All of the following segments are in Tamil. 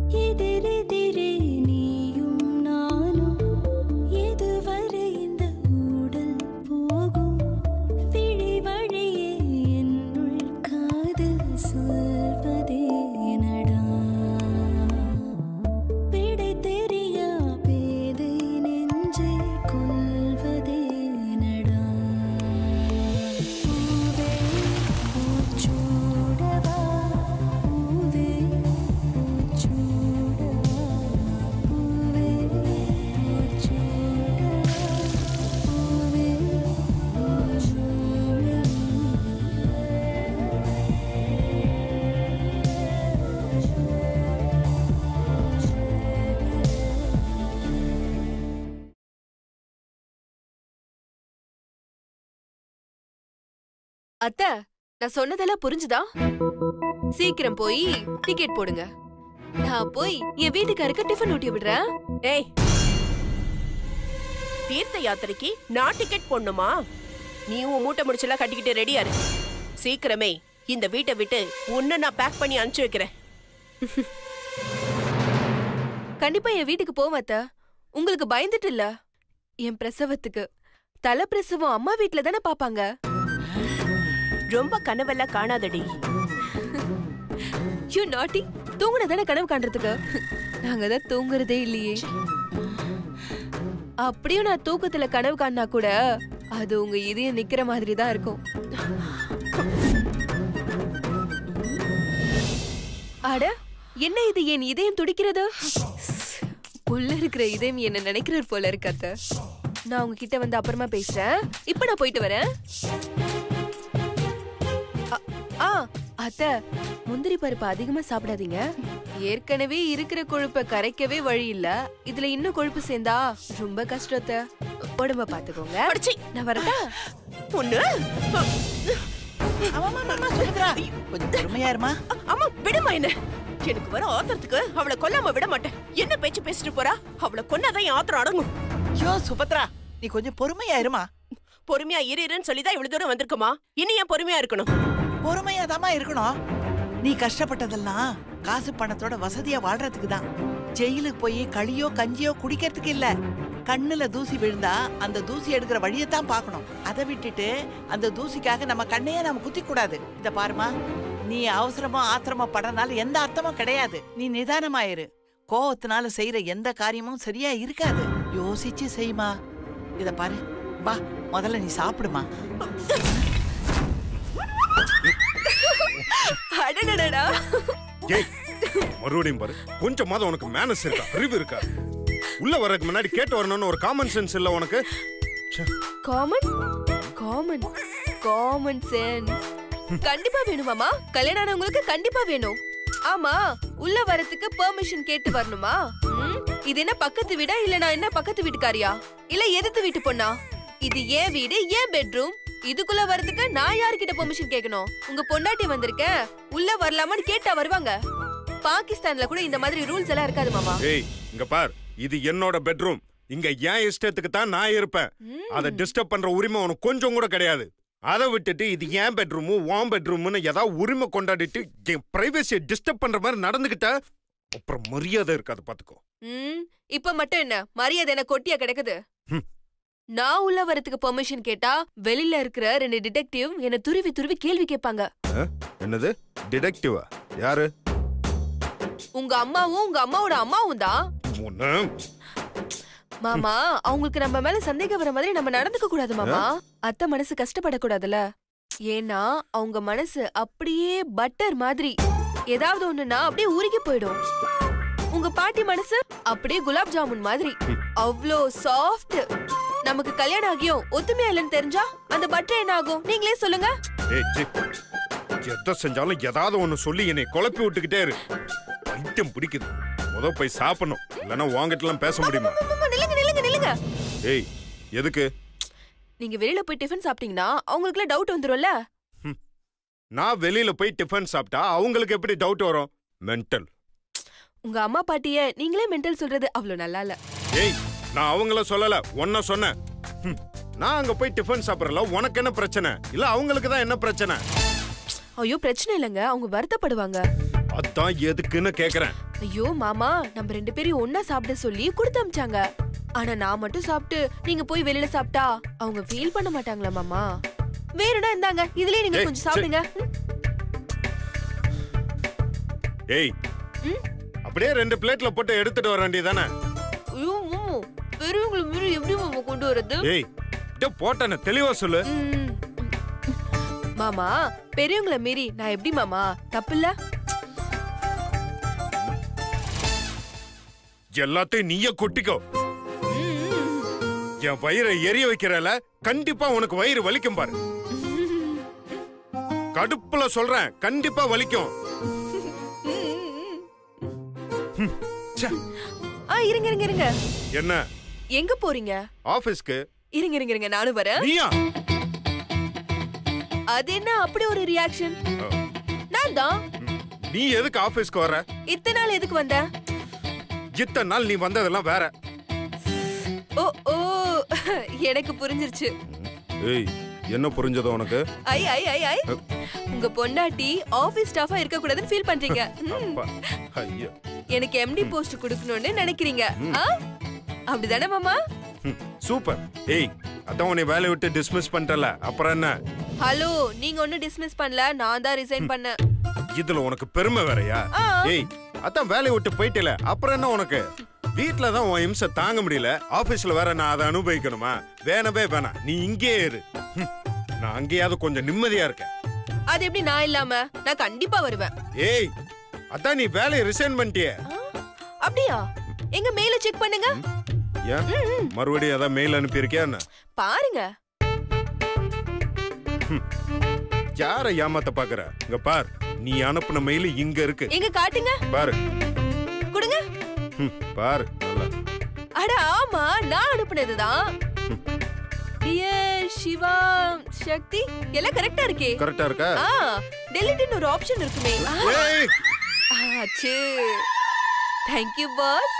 எதிரெதிரே நீயும் நானும் எதுவரை இந்த ஊடல் போகும் விழி வழியே என்னுள் காதல் சொல்வதே நடா விடை தெரியா பேதை நெஞ்சை கொள்வதே நடா பூவே பூச்சூடவா பூவே பூச்சூடவா பூவே பூச்சூடவா பூவே அத்த நான் சொன்னதெல்லாம் புரிஞ்சுதா சீக்கிரம் போய் டிக்கெட் போடுங்க நான் போய் என் வீட்டுக்காருக்கு டிஃபன் ஊட்டி விடுறேன் ஏய் தீர்த்த யாத்திரைக்கு நான் டிக்கெட் போடணுமா நீ உன் மூட்டை முடிச்செல்லாம் கட்டிக்கிட்டு ரெடியா இரு சீக்கிரமே இந்த வீட்டை விட்டு உன்னை நான் பேக் பண்ணி அனுப்பிச்சு வைக்கிறேன் கண்டிப்பா என் வீட்டுக்கு போவேன் அத்த உங்களுக்கு பயந்துட்டு இல்ல என் பிரசவத்துக்கு தலை பிரசவம் அம்மா வீட்ல தானே பாப்பாங்க ரொம்ப கனவெல்லாம் காணாதடி யூ நாட்டி தூங்குன தானே கனவு காண்றதுக்கு நாங்க தான் தூங்குறதே இல்லையே அப்படியும் நான் தூக்கத்துல கனவு காணா கூட அது உங்க இதயம் நிக்கிற மாதிரி தான் இருக்கும் அட என்ன இது என் இதயம் துடிக்கிறது உள்ள இருக்கிற இதயம் என்ன நினைக்கிறார் போல இருக்கு அத்தை நான் உங்ககிட்ட வந்து அப்புறமா பேசுறேன் இப்ப நான் போயிட்டு வரேன் அ- ஆ அத்த முந்திரி பருப்பு அதிகமா சாப்பிடாதீங்க ஏற்கனவே இருக்கிற கொழுப்பை கரைக்கவே வழி இல்ல இதுல இன்னும் கொழுப்பு சேர்ந்தா ரொம்ப கஷ்டத்த உடம்ப பாத்துக்கோங்க அடிச்சி நான் வரட்டா பொண்ணு ஆமா ஆமா சுமித்ரா கொஞ்சம் பொறுமையா இருமா அம்மா விடுமா என்ன எனக்கு வர ஆத்திரத்துக்கு அவளை கொல்லாம விட மாட்டேன் என்ன பேச்சு பேசிட்டு போறா அவளை கொன்னாதான் என் ஆத்திரம் அடங்கும் ஐயோ சுபத்ரா நீ கொஞ்சம் பொறுமையா இருமா பொறுமையா இரு இருன்னு சொல்லிதான் இவ்வளவு தூரம் வந்திருக்குமா இனி ஏன் பொறுமையா இருக்கணும் பொறுமையா தாமா இருக்கணும் நீ கஷ்டப்பட்டதெல்லாம் காசு பணத்தோட வசதியா வாழ்றதுக்கு தான் ஜெயிலுக்கு போய் களியோ கஞ்சியோ குடிக்கிறதுக்கு இல்ல கண்ணுல தூசி விழுந்தா அந்த தூசி எடுக்கிற வழியத்தான் பார்க்கணும் அதை விட்டுட்டு அந்த தூசிக்காக நம்ம கண்ணையே நம்ம குத்தி கூடாது இத பாருமா நீ அவசரமா ஆத்திரமா படனால எந்த அர்த்தமும் கிடையாது நீ நிதானமாயிரு கோவத்தினால செய்யற எந்த காரியமும் சரியா இருக்காது யோசிச்சு செய்யுமா இத பாரு வா முதல்ல நீ சாப்பிடுமா அடடடடா ஏய் மறுபடியும் பாரு கொஞ்சமாவது உனக்கு மேனஸ் இருக்கா அறிவு இருக்கா உள்ள வரதுக்கு முன்னாடி கேட்டு வரணும்னு ஒரு காமன் சென்ஸ் இல்ல உனக்கு ச்சே. காமன் காமன் காமன் சென்ஸ் கண்டிப்பா வேணுமாமா கல்யாணம் ஆனவங்களுக்கு கண்டிப்பா வேணும் ஆமா உள்ள வரதுக்கு பெர்மிஷன் கேட்டு வரணுமா ம், இது என்ன பக்கத்து வீடா இல்ல நான் என்ன பக்கத்து வீட்டுக்காரியா இல்ல எதிர்த்து வீட்டு பொண்ணா இது ஏன் வீடு ஏன் பெட்ரூம் இதுக்குள்ள வரதுக்கு நான் யார்கிட்ட பெர்மிஷன் கேட்கணும் உங்க பொண்டாட்டி வந்திருக்கேன் உள்ள வரலாமான்னு கேட்டா வருவாங்க பாகிஸ்தான்ல கூட இந்த மாதிரி ரூல்ஸ் எல்லாம் இருக்காது மாமா ஏய் இங்க பார் இது என்னோட பெட்ரூம் இங்க என் இஷ்டத்துக்கு தான் நான் இருப்பேன் அதை டிஸ்டர்ப் பண்ற உரிமை உனக்கு கொஞ்சம் கூட கிடையாது அதை விட்டுட்டு இது ஏன் பெட்ரூமு உன் பெட்ரூம்னு ஏதாவது உரிமை கொண்டாடிட்டு என் பிரைவசியை டிஸ்டர்ப் பண்ற மாதிரி நடந்துகிட்ட அப்புறம் மரியாதை இருக்காது பாத்துக்கோ ம் இப்ப மட்டும் என்ன மரியாதை என்ன கொட்டியா கிடக்குது ஹம். நான் உள்ள வரதுக்கு பெர்மிஷன் கேட்டா வெளியில இருக்கிற ரெண்டு டிடெக்டிவ் என்ன துருவி துருவி கேள்வி கேட்பாங்க என்னது டிடெக்டிவா யாரு உங்க அம்மாவும் உங்க அம்மாவோட அம்மாவும் தான் உன்னை மாமா அவங்களுக்கு நம்ம மேல சந்தேகம் வர மாதிரி நம்ம நடந்துக்க கூடாது மாமா அத்தை மனசு கஷ்டப்படக்கூடாதுல ஏன்னா அவங்க மனசு அப்படியே பட்டர் மாதிரி ஏதாவது ஒண்ணுனா அப்படியே உருகி போயிடும் உங்க பாட்டி மனசு அப்படியே குலாப் ஜாமுன் மாதிரி அவ்ளோ சாஃப்ட் நமக்கு கல்யாணம் ஆகியும் ஒத்துமையா இல்லைன்னு தெரிஞ்சா அந்த பட்டர் என்ன ஆகும் நீங்களே சொல்லுங்க ஏய் சி எதை செஞ்சாலும் ஏதாவது ஒண்ணு சொல்லி என்னை குழப்பி விட்டுக்கிட்டே இரு பைத்தியம் பிடிக்குது முத போய் சாப்பிடணும் இல்லைன்னா வாங்கிட்டுலாம் பேச முடியுமா அம்மா, நில்லுங்க நில்லுங்க நில்லுங்க ஏய் எதுக்கு நீங்க வெளியில போய் டிஃபன் சாப்பிட்டீங்கன்னா அவங்களுக்குள்ள டவுட் வந்துரும்ல நான் வெளியில போய் டிஃபன் சாப்பிட்டா அவங்களுக்கு எப்படி டவுட் வரும் மென்டல் உங்க அம்மா பாட்டிய நீங்களே மென்டல் சொல்றது அவ்வளவு நல்லா இல்ல ஏய் நான் அவங்கள சொல்லல ஒன்ன சொன்னேன் ஹம், நான் அங்க போய் டிஃபன் சாப்பிடறல உனக்கு என்ன பிரச்சனை இல்ல அவங்களுக்கு தான் என்ன பிரச்சனை ஐயோ பிரச்சனை இல்லைங்க அவங்க வருத்தப்படுவாங்க அதான் எதுக்குன்னு கேக்குறேன் ஐயோ மாமா நம்ம ரெண்டு பேரையும் ஒண்ணா சாப்பிட சொல்லி கொடுத்து அமிச்சாங்க ஆனா நான் மட்டும் சாப்பிட்டு நீங்க போய் வெளியில சாப்பிட்டா அவங்க ஃபீல் பண்ண மாட்டாங்களா மாமா வேணும்னா இந்தாங்க இதுலயே நீங்க ஏய், கொஞ்சம் சரி. சாப்பிடுங்க ஏய் ம்? அப்படியே ரெண்டு பிளேட்ல போட்டு எடுத்துட்டு வர வேண்டியதானே ஐயோ மாமா பெரியவங்களை மீறி எப்படி மாமா கொண்டு வரது ஏய் அப்படியே போட்டேன்னு தெளிவா சொல்லு ம். மாமா பெரியவங்கள மீறி நான் எப்படி மாமா தப்பு இல்ல எல்லாத்தையும் நீயே கொட்டிக்கோ என் வயிறை எரிய வைக்கிறல கண்டிப்பா உனக்கு வயிறு வலிக்கும் பாரு கடுப்புல சொல்றேன் கண்டிப்பா வலிக்கும் ம், ச்சே, ஆ இருங்க இருங்க இருங்க என்ன எங்க போறீங்க ஆபீஸ்க்கு இருங்க இருங்க இருங்க நானும் வரேன் நீயா அது என்ன அப்படி ஒரு ரியாக்ஷன் அ, நான் தான் ம், நீ எதுக்கு ஆபீஸ்க்கு வர இத்தனை நாள் எதுக்கு வந்த இத்தனை நாள் நீ வந்ததெல்லாம் வேற ஓ ஓ எனக்கு புரிஞ்சிருச்சு ஏய் என்ன புரிஞ்சது உனக்கு ஐ ஐ ஐ ஐ உங்க பொண்டாட்டி ஆபீஸ் ஸ்டாஃபா இருக்க கூடாதுன்னு ஃபீல் பண்றீங்க ம், அப்பா ஐயோ எனக்கு எம்டி போஸ்ட் கொடுக்கணும்னு நினைக்கிறீங்க ஆ? அப்படிதானே மாமா ம், சூப்பர் ஏய் அதான் உன்னை வேலையை விட்டு டிஸ்மிஸ் பண்ணிட்டல அப்புறம் என்ன ஹலோ நீங்க ஒன்னும் டிஸ்மிஸ் பண்ணல நான் தான் ரிசைன் பண்ணேன் இதுல உனக்கு பெருமை வேறயா ஆ. ஏய் அதான் வேலையை விட்டு போயிட்டல அப்புறம் என்ன உனக்கு வீட்ல தான் உன் இம்சை தாங்க முடியல ஆபீஸ்ல வேற நான் அதை அனுபவிக்கணுமா வேணவே வேணாம் நீ இங்கே இரு ஹம், நான் அங்கேயாவது கொஞ்சம் நிம்மதியா இருக்கேன் அது எப்படி நான் இல்லாம நான் கண்டிப்பா வருவேன் ஏய் அதான் நீ வேலையை ரிசைன் பண்ணிட்டியே ஆ, அப்படியா எங்க மெயில செக் பண்ணுங்க ஏன் மறுபடியும் அதான் மெயில் அனுப்பியிருக்கியா என்ன பாருங்க யாரை ஏமாத்த பாக்குற இங்க பார் நீ அனுப்புன மெயில் இங்க இருக்கு எங்க காட்டுங்க பாரு கொடுங்க ஹம், பாரு நல்லா அட ஆமா நான் அனுப்புனதுதான் டியர் சிவா சக்தி எல்லாம் கரெக்டா இருக்கே கரெக்டா இருக்கா ஆ டெலிட்னு ஒரு ஆப்ஷன் இருக்குமே ஆ, ஏய் ஆச்சு தேங்க் யூ பாஸ்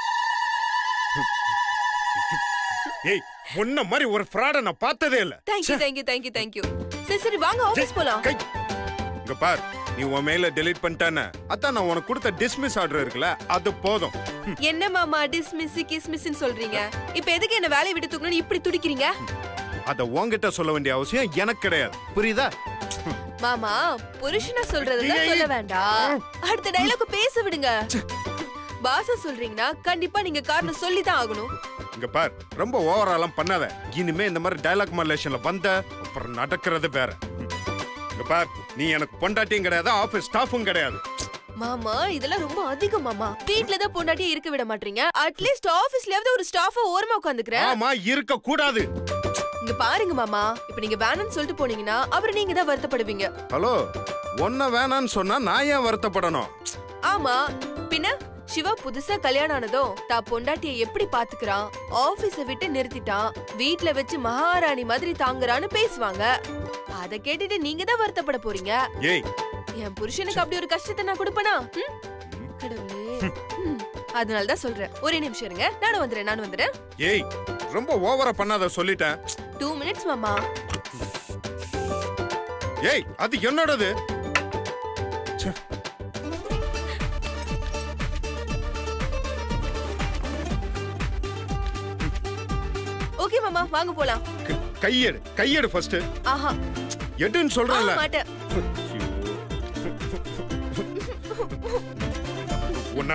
ஏய் உன்ன மாதிரி ஒரு ஃப்ராட நான் பார்த்ததே இல்ல thank you thank you thank you thank you சரி சரி வாங்க ஆபீஸ் போலாம் கை இங்க பார் நீ உன் மெயில டெலீட் பண்ணிட்டானே அதான் நான் உனக்கு கொடுத்த டிஸ்மிஸ் ஆர்டர் இருக்குல்ல அது போதும் ஹம், என்ன மாமா டிஸ்மிஸ் கிஸ்மிஸ்னு சொல்றீங்க இப்ப எதுக்கு என்ன வேலையை விட்டு தூக்கணும்னு இப்படி துடிக்கிறீங்க அத உன்கிட்ட சொல்ல வேண்டிய அவசியம் எனக்கு கிடையாது புரியுதா மாமா புருஷனா சொல்றதெல்லாம் ஏய். சொல்ல வேண்டாம் அடுத்த டைலாக் பேச விடுங்க பாச சொல்றீங்கன்னா கண்டிப்பா நீங்க காரணம் சொல்லி தான் ஆகணும் இங்க பார் ரொம்ப ஓவராலாம் பண்ணாத இனிமே இந்த மாதிரி டயலாக் மலேஷன்ல வந்த அப்புறம் நடக்கிறது வேற ஹம். இங்க பார் நீ எனக்கு பொண்டாட்டியும் கிடையாது ஆபீஸ் ஸ்டாஃபும் கிடையாது மாமா இதெல்லாம் ரொம்ப அதிகம் மாமா வீட்ல தான் பொண்டாட்டியே இருக்க விட மாட்டீங்க அட்லீஸ்ட் ஆபீஸ்லயாவது ஒரு ஸ்டாஃபா ஓரமா உட்காந்துக்கிறேன் ஆமா இருக்க கூடாது இங்க பாருங்க மாமா இப்ப நீங்க வேணும்னு சொல்லிட்டு போனீங்கன்னா அப்புறம் நீங்க தான் வருத்தப்படுவீங்க ஹலோ ஒன்ன வேணான்னு சொன்னா நான் ஏன் வருத்தப்படணும் ஆமா பின்ன சிவா புதுசா கல்யாணம் ஆனதும் தான் பொண்டாட்டிய எப்படி பாத்துக்கிறான் ஆபீஸ விட்டு நிறுத்திட்டான் வீட்ல வச்சு மகாராணி மாதிரி தாங்குறான்னு பேசுவாங்க அத கேட்டுட்டு நீங்க தான் வருத்தப்பட போறீங்க ஏய் என் புருஷனுக்கு அப்படி ஒரு கஷ்டத்தை நான் கொடுப்பனா ம்? கடவுளே ம். அதனால தான் சொல்றேன் ஒரே நிமிஷம் இருங்க நானும் வந்துடுறேன் நானும் வந்துடுறேன் ஏய் ரொம்ப ஓவரா பண்ணாத சொல்லிட்டேன் டூ மினிட்ஸ் மாமா ஏய் அது என்னோடது ச்சே. ஓகே மாமா வாங்க போலாம் க- கையெடு கையெடு ஃபர்ஸ்ட் ஆஹா எடுன்னு ஆ, சொல்றேன்ல மாட்டேன் உன்ன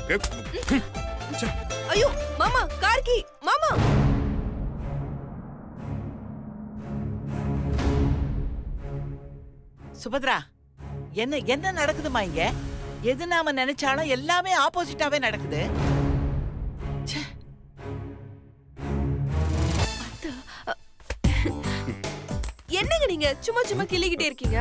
ஐயோ மாமா கார்கி மாமா சுபத்ரா என்ன என்ன நடக்குதுமா இங்க எது நாம நினைச்சாலும் எல்லாமே ஆப்போசிட்டாவே நடக்குது ச்சே, என்னங்க நீங்க சும்மா சும்மா கிள்ளிக்கிட்டே இருக்கீங்க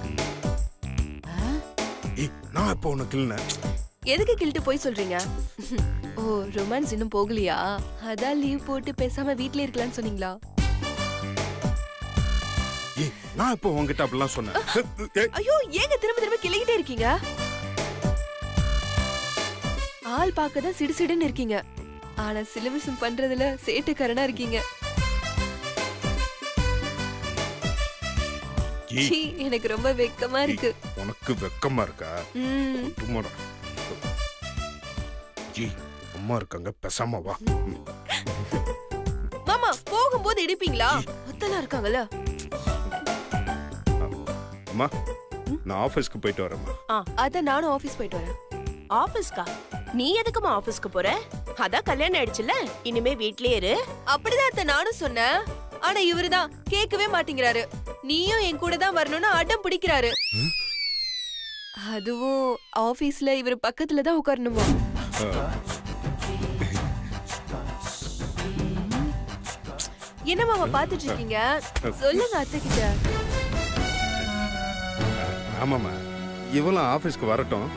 ஆ? ஏய் நான் இப்போ உனக்கு இல்லைன எதுக்கு கிள்ட்டு போய் சொல்றீங்க ஓ ரொமான்ஸ் இன்னும் போகலையா அதான் லீவ் போட்டு பேசாம வீட்லயே இருக்கலாம்னு சொன்னீங்களா ஏய் நான் இப்போ உன்கிட்ட அப்படிலாம் சொன்னேன் ஏய், ஐயோ ஏங்க திரும்ப திரும்ப கிள்ளிக்கிட்டே இருக்கீங்க ஆள் பார்க்க தான் சிடு சிடுன்னு இருக்கீங்க ஆனா சிலுமிசம் பண்றதுல சேட்டுக்காரனா இருக்கீங்க ஏய், சீ, எனக்கு ரொம்ப வெக்கமா இருக்கு உனக்கு வெக்கமா இருக்கா ம் சும்மாடா. ஏய், அம்மா இருக்காங்க பெசாம வா ம். மாமா போகும்போது இடிப்பீங்களா அத்தெல்லாம் இருக்காங்கல்ல அம்மா நான் ஆபீஸ்க்கு போயிட்டு வரேம்மா ஆ அத நானும் ஆபீஸ் போயிட்டு வரேன் ஆபீஸ்க்கா நீ எதுக்குமா ஆபீஸ்க்கு போற அதான் கல்யாணம் ஆயிடுச்சுல இனிமே வீட்லயே இரு அப்படிதான் அத்தை நானும் சொன்னேன் ஆனா இவருதான் கேட்கவே மாட்டேங்கிறாரு நீயும் என் கூட தான் வரணும்னு அடம் பிடிக்கிறாரு அதுவும் ஆபீஸ்ல இவர் பக்கத்துல தான் உட்காரணுமா என்ன மாமா பாத்துட்டு இருக்கீங்க சொல்லுங்க அத்தை கிட்ட ஆமாம்மா இவளும் ஆபீஸ்க்கு வரட்டும்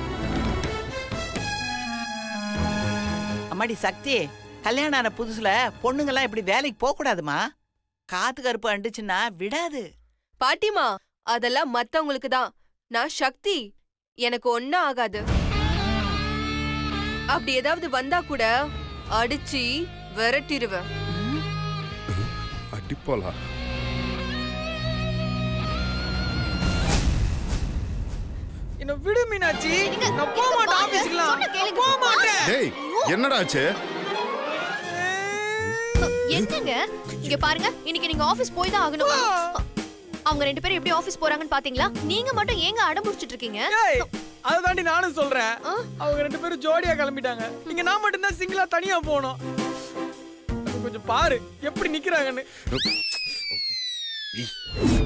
அம்மாடி சக்தி கல்யாணம் ஆன புதுசுல பொண்ணுங்கெல்லாம் இப்படி வேலைக்கு போக கூடாதுமா காத்து கருப்பு அண்டுச்சுன்னா விடாது பாட்டிமா அதெல்லாம் மத்தவங்களுக்கு தான் நான் சக்தி எனக்கு ஒன்னும் ஆகாது அப்படி ஏதாவது வந்தா கூட அடிச்சு விரட்டிடுவேன் அடிப்போலா என்ன விடு மீனாட்சி நான் போக மாட்டேன் ஆபீஸ்க்குலாம் போக மாட்டேன் டேய் என்னடா ஆச்சு என்னங்க இங்க பாருங்க இன்னைக்கு நீங்க ஆபீஸ் போய் தான் ஆகணும் அவங்க ரெண்டு பேரும் எப்படி ஆபீஸ் போறாங்கன்னு பாத்தீங்களா நீங்க மட்டும் ஏங்க அடம் முடிச்சிட்டு இருக்கீங்க ஏய் அதை தாண்டி நானும் சொல்றேன் ஆ? அவங்க ரெண்டு பேரும் ஜோடியா கிளம்பிட்டாங்க இங்க நான் மட்டும் தான் சிங்கிளா தனியா போகணும் அது கொஞ்சம் பாரு எப்படி நிக்கிறாங்கன்னு ஏய்,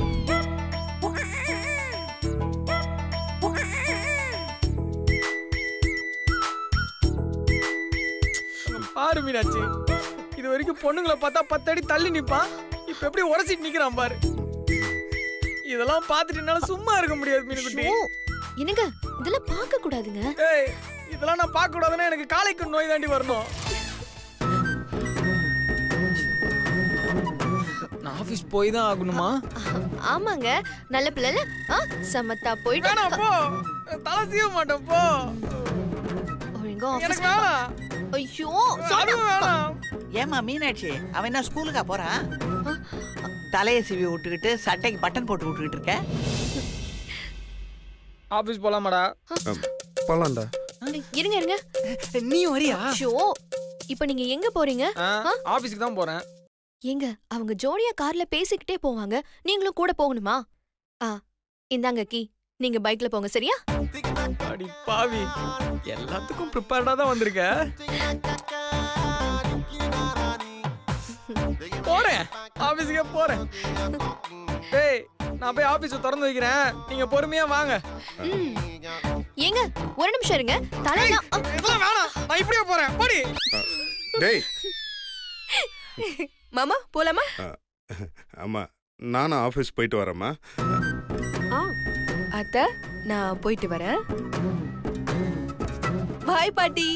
பாரு மீனாட்சி இது வரைக்கும் பொண்ணுங்களை பார்த்தா பத்து அடி தள்ளி நிப்பான் இப்ப எப்படி உரசிட்டு நிக்கிறான் பாரு இதெல்லாம் பார்த்துட்டு என்னால சும்மா இருக்க முடியாது மீனுக்குட்டி ஐயோ, என்னங்க இதெல்லாம் பார்க்க கூடாதுங்க ஏய் இதெல்லாம் நான் பார்க்க கூடாதுன்னா எனக்கு காலைக்கு நோய் தாண்டி வரணும் நான் ஆபீஸ் போய் தான் ஆகணுமா ஆமாங்க நல்ல பிள்ளைல ஆ சமத்தா போயிட்டு வேணாம் போ தலை சீவ மாட்டேன் போ ஒழுங்கா ஆபீஸ் எனக்கு வேணாம் ஐயோ அதுவும் வேணாம் ஏமா மீனாட்சி அவன் என்ன ஸ்கூலுக்கா போறான் தலையை சீவி விட்டுக்கிட்டு சட்டைக்கு பட்டன் போட்டு விட்டுக்கிட்டு இருக்க ஆபீஸ் போலாமாடா போலாம்டா இருங்க இருங்க நீ வரியா ஷோ இப்போ நீங்க எங்க போறீங்க ஆபீஸ்க்கு தான் போறேன் ஏங்க அவங்க ஜோடியா கார்ல பேசிக்கிட்டே போவாங்க நீங்களும் கூட போகணுமா ஆ இந்தாங்க கீ நீங்க பைக்ல போங்க சரியா அடி பாவி எல்லாத்துக்கும் ப்ரிப்பேர்டா தான் வந்திருக்க போறேன் ஆபீஸ்க்கே போறேன் டேய் நான் போய் ஆபீஸ் திறந்து வைக்கிறேன் நீங்க பொறுமையா வாங்க ம். ஏங்க ஒரு நிமிஷம் இருங்க தலையெல்லாம் அ, இதெல்லாம் வேணாம் நான் இப்படியே போறேன் போடி டேய் மாமா போலாமா ஆமா நானும் ஆபீஸ் போயிட்டு வரேம்மா ஆ அத்த நான் போயிட்டு வரேன் பாய் பாட்டி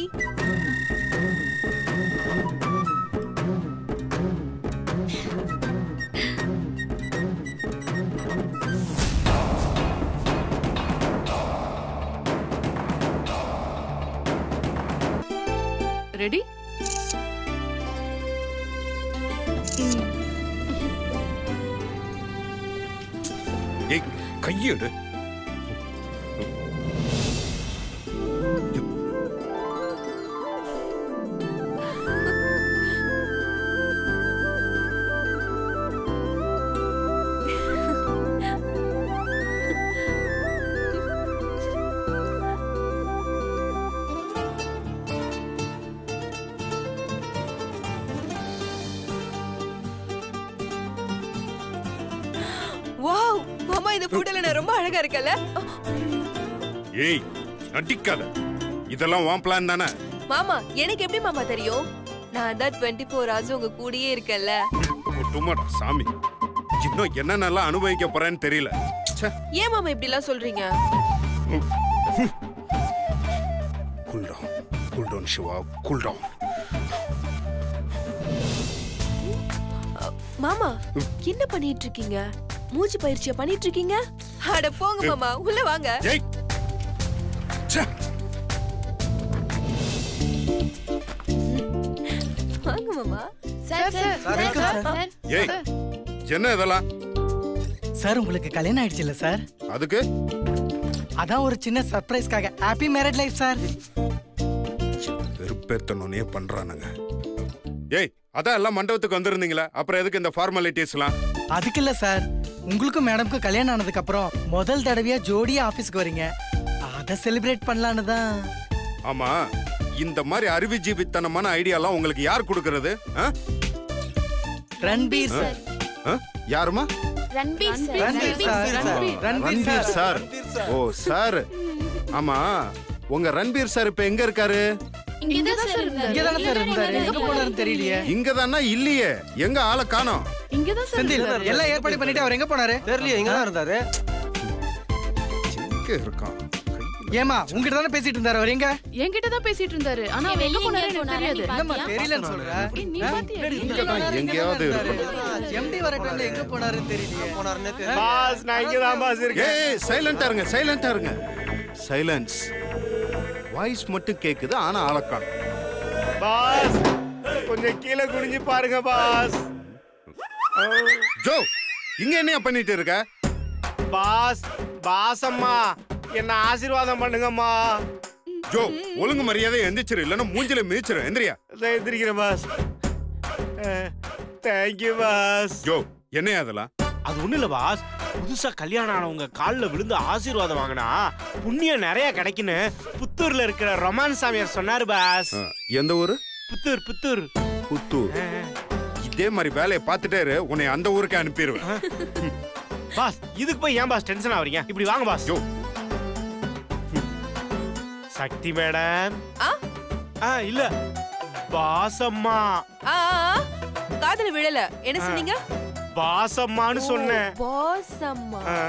ரெடி ஏய் கையெடு வாவ் மாமா இந்த போட்டோல நான் ரொம்ப அழகா இருக்கல ஏய் நடிக்காத இதெல்லாம் உன் பிளான் தானே மாமா எனக்கு எப்படி மாமா தெரியும் நான் தான் டுவெண்ட்டி ஃபோர் ஹவர்ஸ் உங்க கூடயே இருக்கேன்ல ஒட்டுமாடா சாமி இன்னும் என்னென்னலாம் அனுபவிக்க போறேன்னு தெரியல ச்சே ஏன் மாமா இப்படி எல்லாம் சொல்றீங்க cool down cool down Siva cool down மாமா என்ன பண்ணிட்டு இருக்கீங்க மூச்சு பயிற்சியா பண்ணிட்டு இருக்கீங்க அட போங்க மாமா உள்ள வாங்க ஏய் ச்சே வாங்க மாமா சார் சார் வணக்கம், சார், சார். சார், ஏய் சார். என்ன இதெல்லாம் சார் உங்களுக்கு கல்யாணம் ஆயிடுச்சுல்ல சார் அதுக்கு அதான் ஒரு சின்ன சர்ப்ரைஸ்க்காக ஹாப்பி மேரேஜ் லைஃப் சார் வெறுப்பேத்தனே பண்றானுங்க ஏய் அதான் எல்லாம் மண்டபத்துக்கு வந்திருந்தீங்களா அப்புறம் எதுக்கு இந்த ஃபார்மாலிட்டிஸ்லாம் அதுக்கு இல்ல சார் உங்களுக்கும் மேடம்க்கும் கல்யாணம் ஆனதுக்கு அப்புறம் முதல் தடவையா ஜோடியா ஆபீஸ்க்கு வரீங்க அதை செலிப்ரேட் பண்ணலான்னு தான் ஆமா இந்த மாதிரி அறிவுஜீவித்தனமான ஐடியாலாம் உங்களுக்கு யார் கொடுக்கறது ஆ? ரன்பீர் சார் ஆ? யாருமா Ranbir sir Ranbir sir Ranbir Ranbir sir sir ஓ சார் ஆமா உங்க ரன்பீர் சார் இப்ப எங்க இருக்காரு இங்கதான் சார் இருந்தாரு இங்க தானே சார் இருந்தாரு எங்க போனாருன்னு தெரியலையே இங்கதானா இல்லையே எங்க ஆளை காணோம் செந்தில் எல்லாம் ஏற்பாடு பண்ணிட்டு அவர் எங்க போனாரு தெரியலையே இங்க தான் இருந்தாரு எங்க இருக்கான் ஏமா உங்ககிட்ட தானே பேசிட்டு இருந்தாரு அவர் எங்க என்கிட்ட தான் பேசிட்டு இருந்தாரு ஆனா அவர் எங்க போனாரு எனக்கு தெரியாது என்னம்மா தெரியலன்னு சொல்ற நீ பாத்தியா எங்கேயாவது எம்டி வரட்டும் எங்க போனாருன்னு தெரியலையே போனாருன்னே தெரியல பாஸ் நான் இங்க தான் பாஸ் இருக்கேன் ஏய் சைலண்டா இருங்க சைலண்டா இருங்க சைலன்ஸ் வாய்ஸ் மட்டும் கேக்குது ஆனா ஆளை காணோம் பாஸ் கொஞ்சம் கீழே குனிஞ்சு பாருங்க பாஸ் ஜோ இங்க என்னையா பண்ணிட்டு இருக்க பாஸ் பாஸ் அம்மா என்ன ஆசீர்வாதம் பண்ணுங்கம்மா ஜோ ஒழுங்கு மரியாதை எந்திரிச்சிரு இல்லைன்னா மூஞ்சில மிதிச்சிரு எந்திரியா நான் எந்திரிக்கிறேன் பாஸ் தேங்க்யூ பாஸ் ஜோ என்னையா அதெல்லாம் அது ஒண்ணு இல்ல பாஸ் புதுசா கல்யாணம் ஆனவங்க கால்ல விழுந்து ஆசீர்வாதம் வாங்கினா புண்ணியம் நிறைய கிடைக்குன்னு புத்தூர்ல இருக்கிற ரொமான் சாமியார் சொன்னாரு பாஸ் ஆ, எந்த ஊரு புத்தூர் புத்தூர் புத்தூர் இதே மாதிரி வேலையை பார்த்துட்டே இரு உன்னை அந்த ஊருக்கு அனுப்பிடுவேன் பாஸ் இதுக்கு போய் ஏன் பாஸ் டென்ஷன் ஆவறீங்க இப்படி வாங்க பாஸ் ஜோ சக்தி மேடம் ஆ? ஆ இல்ல பாஸ் அம்மா ஆ ஆ, ஆ. காதுல விழல என்ன சொன்னீங்க பாஸ் அம்மான்னு சொன்னேன் பாஸ் அம்மா ஆ.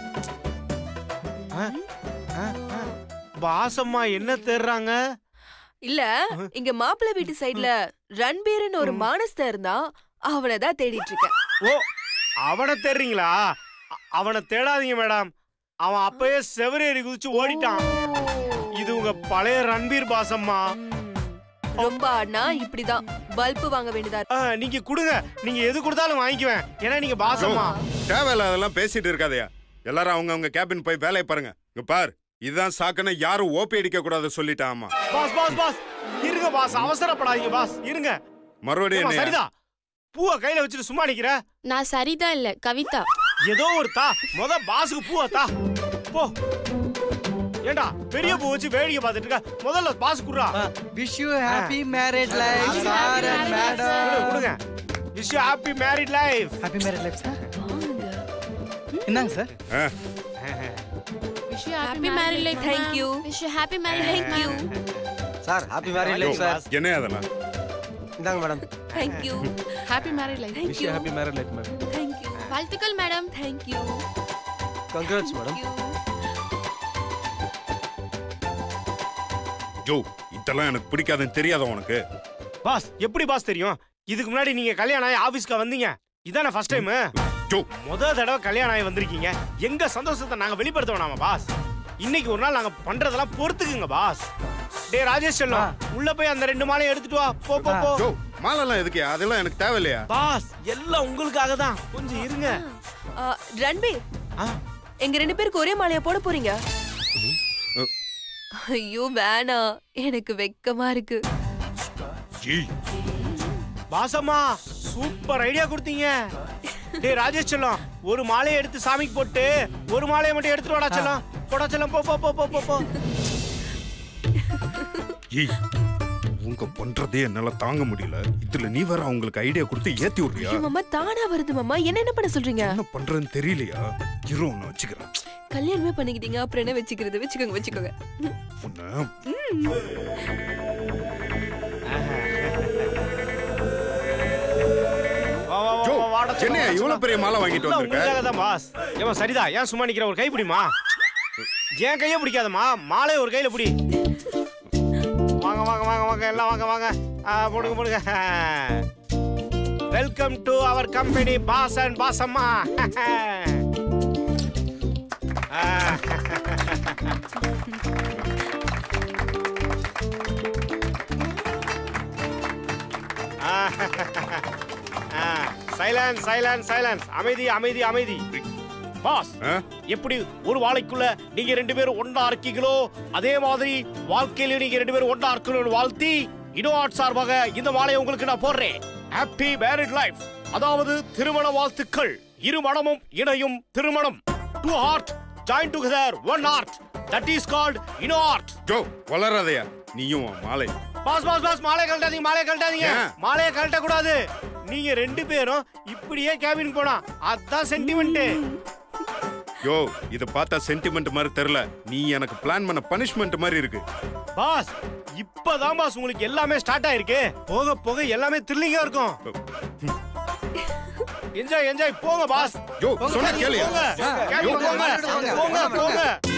ஆ, ஆ, ஆ. பாஸ் அம்மா என்ன தேடுறாங்க இல்ல இங்க மாப்பிள்ளை வீட்டு சைடுல ரன்பீர்னு ஒரு மானஸ்தன் இருந்தான் அவனை தான் தேடிட்டு இருக்கேன் ஓ அவனை தேடுறீங்களா அ- அவனை தேடாதீங்க மேடம் அவன் அப்பயே செவரேறி குதிச்சு ஓடிட்டான் இது உங்க பழைய ரன்பீர் பாசம்மா ரொம்ப ஆடினா இப்படிதான் பல்பு வாங்க வேண்டியதா இருக்கு. ஆ, நீங்க கொடுங்க நீங்க எது கொடுத்தாலும் வாங்கிக்குவேன் ஏன்னா நீங்க பாசம்மா தேவையில்லாதெல்லாம் பேசிட்டு இருக்காதயா எல்லாரும் அவங்க அவங்க கேபின் போய் வேலையை பாருங்க இங்க பார் இதுதான் சாக்குன்னு யாரும் ஓபி அடிக்க கூடாது சொல்லிட்டான் ஆமா பாஸ் பாஸ் பாஸ் இருங்க பாஸ் அவசரப்படாதீங்க பாஸ் இருங்க மறுபடியும் ஏம்மா, என்னையா? சரிதா பூவை கையில வச்சுட்டு சும்மா நிக்கிற நான் சரிதா இல்ல கவிதா ஏதோ ஒரு தா முத பாஸுக்கு பூவை தா போ ஏண்டா பெரிய பூ வச்சு வேடிக்கை பார்த்துட்டு இருக்க முதல்ல பாஸ் குடுறா wish you happy marriage life sir and கொடுங்க, மேடம் கொடுங்க wish you happy married life happy marriage life sir என்னங்க சார் ஆ, happy married life Thank you. Wish happy marriage Thank you. Sir happy marriage Jo, life sir என்னையா அதெல்லாம் இந்தாங்க madam Thank you. Happy married life Thank you. Happy marriage life madam Thank you. வாழ்த்துக்கள் madam Thank you. Congrats madam Thank you. Jo இதெல்லாம் எனக்கு பிடிக்காதுன்னு தெரியாத உனக்கு பாஸ் எப்படி பாஸ் தெரியும் இதுக்கு முன்னாடி நீங்க கல்யாணம் ஆகி ஆபீஸ்க்கு வந்தீங்க இதானே ஃபர்ஸ்ட் டைம் ஜோ முத தடவை கல்யாணம் ஆகி வந்திருக்கீங்க எங்க சந்தோஷத்தை நாங்க வெளிப்படுத்த வேணாமா பாஸ் இன்னைக்கு ஒரு நாள் நாங்க பண்றதெல்லாம் பொறுத்துக்குங்க பாஸ் டேய் ராஜேஷ் செல்லம் உள்ள போய் அந்த ரெண்டு மாலையை எடுத்துட்டு வா போ போ போ ஜோ மாலெல்லாம் எதுக்கு அதெல்லாம் எனக்கு தேவையில்லையா பாஸ் எல்லாம் உங்களுக்காக தான் கொஞ்சம் இருங்க ஆ, ரன்பீர் ஆ, எங்க ரெண்டு பேருக்கு ஒரே மாலையா போட போறீங்க அ. ஐயோ வேணாம் எனக்கு வெக்கமா இருக்கு ஜி பாசம்மா சூப்பர் ஐடியா கொடுத்தீங்க டேய் ராஜேஷ் செல்லம் ஒரு மாலையை எடுத்து சாமிக்கு போட்டு ஒரு மாலையை மட்டும் எடுத்துட்டு வாடா செல்லம் போடா செல்லம் போ போ போ போ போ போ ஜி உங்க பண்றதே என்னால தாங்க முடியல இதுல நீ வேற அவங்களுக்கு ஐடியா கொடுத்து ஏத்தி விடுறியா ஐயோ மாமா தானா வருது மாமா என்ன என்ன பண்ண சொல்றீங்க என்ன பண்றதுன்னு தெரியலையா இரு ஒன்னு வச்சுக்கிறேன் கல்யாணமே பண்ணிக்கிட்டீங்க அப்புறம் என்ன வச்சுக்கிறது வச்சுக்கோங்க வச்சுக்கோங்க உன்னை வா வா வா ஜோ, வா, வாடா செல்லம், என்னையா வாடா இவ்வளவு செல்லம். பெரிய மாலை வாங்கிட்டு எல்லாம் வந்திருக்க? உங்களுக்காக தான் பாஸ் ஏமா சரிதா ஏன் சும்மா நிக்கிற ஒரு கை பிடிமா ஏன் கையை பிடிக்காதம்மா மாலை ஒரு கையில பிடி வாங்க வாங்க வாங்க வாங்க எல்லாம் வாங்க வாங்க ஆ, போடுங்க போடுங்க welcome to our company boss and boss அம்மா சைலன்ஸ் சைலன்ஸ் சைலன்ஸ் அமைதி அமைதி அமைதி பாஸ் ஆ? எப்படி ஒரு வாழைக்குள்ள நீங்க ரெண்டு பேரும் ஒண்ணா இருக்கீங்களோ அதே மாதிரி வாழ்க்கையில நீங்க ரெண்டு பேரும் ஒண்ணா இருக்கணும்னு வாழ்த்தி இனோ ஆர்ட் சார்பாக இந்த மாலையை உங்களுக்கு நான் போடுறேன் ஹாப்பி மேரிட் லைஃப் அதாவது திருமண வாழ்த்துக்கள் இரு மனமும் இணையும் திருமணம் two heart join together one heart that is called இனோ ஆர்ட் ஜோ வளராதையா நீயும் உன் மாலை பாஸ் பாஸ் பாஸ் மாலையை கழட்டாதீங்க மாலையை கழட்டாதீங்க ஏன்? மாலையை கழட்ட கூடாது நீங்க ரெண்டு பேரும் இப்படியே கேபின் போனா அதான் சென்டிமெண்ட் யோ இத பார்த்தா சென்டிமெண்ட் மாதிரி தெரியல நீ எனக்கு பிளான் பண்ண பனிஷ்மெண்ட் மாதிரி இருக்கு பாஸ் இப்பதான் பாஸ் உங்களுக்கு எல்லாமே ஸ்டார்ட் ஆயிருக்கு போக போக எல்லாமே த்ரில்லிங்கா இருக்கும் என்ஜாய் என்ஜாய் போங்க பாஸ் யோ சொன்னா கேளு போங்க கேபின் போங்க போங்க போங்க